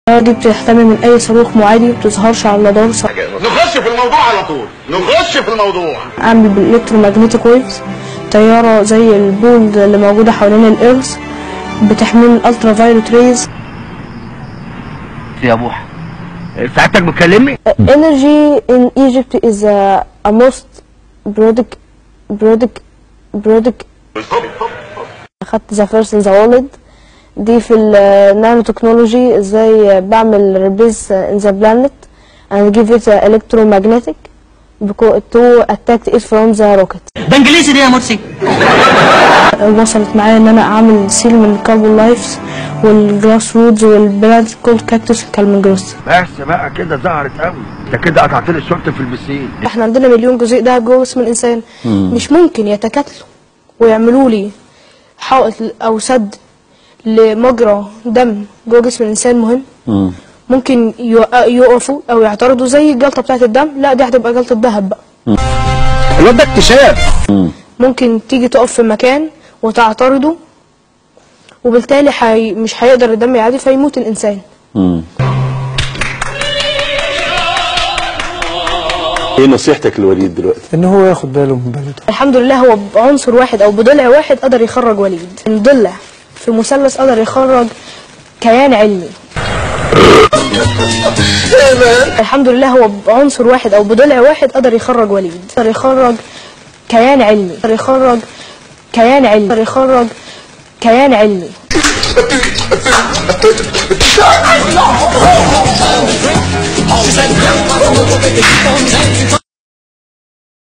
دي بتحتمل من اي صاروخ معادي ما بتظهرش على المدار نخش في الموضوع على طول نخش في الموضوع عامل بالالكترومagnetic ويفز طيارة زي البول اللي موجودة حوالين الإرث بتحمل الالترا فايولوت ريز يا بوحة سعادتك بتكلمني؟ energy in Egypt is a, a most product product product اخدت ذا فيرست ذا وولد دي في النانو تكنولوجي ازاي بعمل ريبليس ان ذا بلانت and give it a electromagnetic because to attack it from the rocket ده انجليزي دي يا مرسي وصلت معايا ان انا اعمل سيل من الكاربون لايفز والجراس رودز والبلاد كولد كاكتوس الكالمنجروس بس بقى كده ظهرت قوي ده كده قطعت لي الشورت في البسين احنا عندنا مليون جزيء دهب جوه جسم الانسان مش ممكن يتكاتلوا ويعملوا لي حائط او سد لمجرى دم جوه جسم الانسان مهم ممكن يوق- يقفوا او يعترضوا زي الجلطه بتاعه الدم لا دي هتبقى جلطه دهب بقى الواد ده اكتشاف ممكن تيجي تقف في مكان وتعترضه وبالتالي حي... مش هيقدر الدم يعدي فيموت الانسان ايه نصيحتك لوليد دلوقتي ان هو ياخد باله من بلده الحمد لله هو بعنصر واحد او بضلع واحد قدر يخرج وليد الضلع في مثلث قدر يخرج كيان علمي الحمد لله هو بعنصر واحد او بضلع واحد قدر يخرج وليد قدر يخرج كيان علمي قدر يخرج كيان علمي قدر يخرج كيان علمي